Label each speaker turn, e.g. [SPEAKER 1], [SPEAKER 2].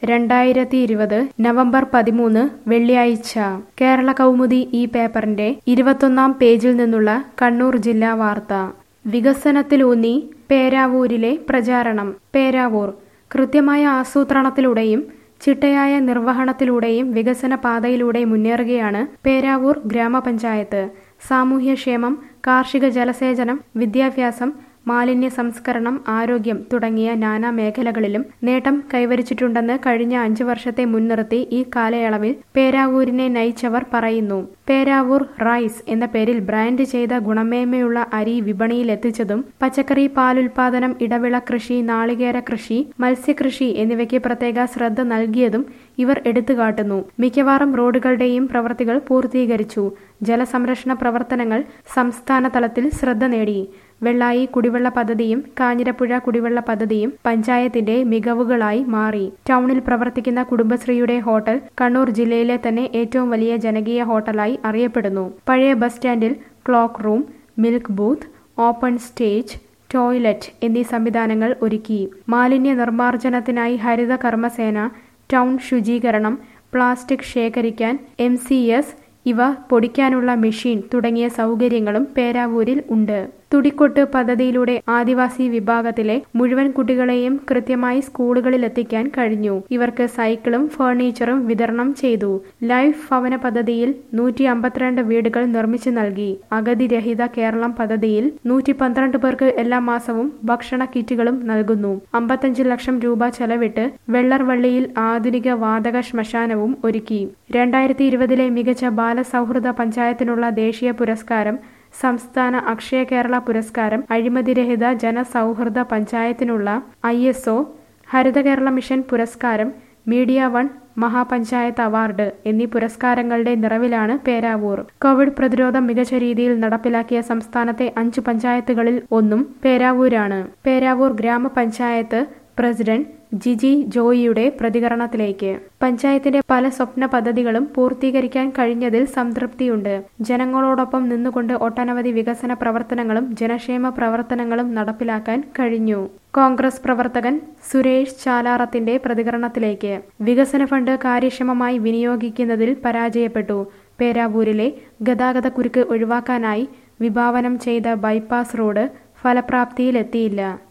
[SPEAKER 1] രണ്ടായിരത്തി ഇരുപത് നവംബർ പതിമൂന്ന് വെള്ളിയാഴ്ച കേരള കൗമുദി ഈ പേപ്പറിന്റെ ഇരുപത്തൊന്നാം പേജിൽ നിന്നുള്ള കണ്ണൂർ ജില്ലാ വാർത്ത വികസനത്തിലൂന്നി പേരാവൂരിലെ പ്രചാരണം പേരാവൂർ കൃത്യമായ ആസൂത്രണത്തിലൂടെയും ചിട്ടയായ നിർവഹണത്തിലൂടെയും വികസന പാതയിലൂടെ മുന്നേറുകയാണ് പേരാവൂർ ഗ്രാമപഞ്ചായത്ത് സാമൂഹ്യക്ഷേമം കാർഷിക ജലസേചനം വിദ്യാഭ്യാസം മാലിന്യ സംസ്കരണം ആരോഗ്യം തുടങ്ങിയ നാനാ മേഖലകളിലും നേട്ടം കൈവരിച്ചിട്ടുണ്ടെന്ന് കഴിഞ്ഞ അഞ്ചു വർഷത്തെ മുൻനിർത്തി ഈ കാലയളവിൽ പേരാവൂരിനെ നയിച്ചവർ പറയുന്നു പേരാവൂർ റൈസ് എന്ന പേരിൽ ബ്രാൻഡ് ചെയ്ത ഗുണമേന്മയുള്ള അരി വിപണിയിലെത്തിച്ചതും പച്ചക്കറി പാലുൽപാദനം ഇടവിള കൃഷി നാളികേര കൃഷി മത്സ്യകൃഷി എന്നിവയ്ക്ക് പ്രത്യേക ശ്രദ്ധ നൽകിയതും ഇവർ എടുത്തുകാട്ടുന്നു മിക്കവാറും റോഡുകളുടെയും പ്രവൃത്തികൾ പൂർത്തീകരിച്ചു ജലസംരക്ഷണ പ്രവർത്തനങ്ങൾ സംസ്ഥാന തലത്തിൽ ശ്രദ്ധ നേടി വെള്ളായി കുടിവെള്ള പദ്ധതിയും കാഞ്ഞിരപ്പുഴ കുടിവെള്ള പദ്ധതിയും പഞ്ചായത്തിന്റെ മികവുകളായി മാറി ടൗണിൽ പ്രവർത്തിക്കുന്ന കുടുംബശ്രീയുടെ ഹോട്ടൽ കണ്ണൂർ ജില്ലയിലെ തന്നെ ഏറ്റവും വലിയ ജനകീയ ഹോട്ടലായി അറിയപ്പെടുന്നു പഴയ ബസ് സ്റ്റാൻഡിൽ clock room milk booth open stage toilet എന്നീ സംവിധാനങ്ങൾ ഒരുക്കി മാലിന്യ നിർമ്മാർജ്ജനത്തിനായി ഹരിത കർമ്മസേന ടൗൺ ശുചീകരണം പ്ലാസ്റ്റിക് ശേഖരിക്കാൻ എം ഇവ പൊടിക്കാനുള്ള മെഷീൻ തുടങ്ങിയ സൗകര്യങ്ങളും പേരാവൂരിൽ ഉണ്ട് തുടിക്കൊട്ട് പദ്ധതിയിലൂടെ ആദിവാസി വിഭാഗത്തിലെ മുഴുവൻ കുട്ടികളെയും കൃത്യമായി സ്കൂളുകളിൽ എത്തിക്കാൻ കഴിഞ്ഞു ഇവർക്ക് സൈക്കിളും ഫർണിച്ചറും വിതരണം ചെയ്തു ലൈഫ് ഭവന പദ്ധതിയിൽ നൂറ്റി അമ്പത്തിരണ്ട് വീടുകൾ നിർമ്മിച്ചു നൽകി അഗതിരഹിത കേരളം പദ്ധതിയിൽ നൂറ്റി പന്ത്രണ്ട് പേർക്ക് എല്ലാ മാസവും ഭക്ഷണ കിറ്റുകളും നൽകുന്നു അമ്പത്തഞ്ച് ലക്ഷം രൂപ ചെലവിട്ട് വെള്ളർവള്ളിയിൽ ആധുനിക വാതക ശ്മശാനവും ഒരുക്കി രണ്ടായിരത്തി ഇരുപതിലെ മികച്ച ബാലസൗഹൃദ പഞ്ചായത്തിനുള്ള ദേശീയ പുരസ്കാരം സംസ്ഥാന അക്ഷയ കേരള പുരസ്കാരം അഴിമതിരഹിത ജനസൗഹൃദ പഞ്ചായത്തിനുള്ള I S O Haritha Kerala mission പുരസ്കാരം മീഡിയ വൺ മഹാപഞ്ചായത്ത് അവാർഡ് എന്നീ പുരസ്കാരങ്ങളുടെ നിറവിലാണ് പേരാവൂർ കോവിഡ് പ്രതിരോധം മികച്ച രീതിയിൽ നടപ്പിലാക്കിയ സംസ്ഥാനത്തെ അഞ്ചു പഞ്ചായത്തുകളിൽ ഒന്നും പേരാവൂരാണ് പേരാവൂർ ഗ്രാമപഞ്ചായത്ത് പ്രസിഡന്റ് ജിജി ജോയിയുടെ പ്രതികരണത്തിലേക്ക് പഞ്ചായത്തിന്റെ പല സ്വപ്ന പദ്ധതികളും പൂർത്തീകരിക്കാൻ കഴിഞ്ഞതിൽ സംതൃപ്തിയുണ്ട് ജനങ്ങളോടൊപ്പം നിന്നുകൊണ്ട് ഒട്ടനവധി വികസന പ്രവർത്തനങ്ങളും ജനക്ഷേമ പ്രവർത്തനങ്ങളും നടപ്പിലാക്കാൻ കഴിഞ്ഞു കോൺഗ്രസ് പ്രവർത്തകൻ സുരേഷ് ചാലാറത്തിന്റെ പ്രതികരണത്തിലേക്ക് വികസന ഫണ്ട് കാര്യക്ഷമമായി വിനിയോഗിക്കുന്നതിൽ പരാജയപ്പെട്ടു പേരാവൂരിലെ ഗതാഗത കുരുക്ക് ഒഴിവാക്കാനായി വിഭാവനം ചെയ്ത ബൈപ്പാസ് റോഡ് ഫലപ്രാപ്തിയിലെത്തിയില്ല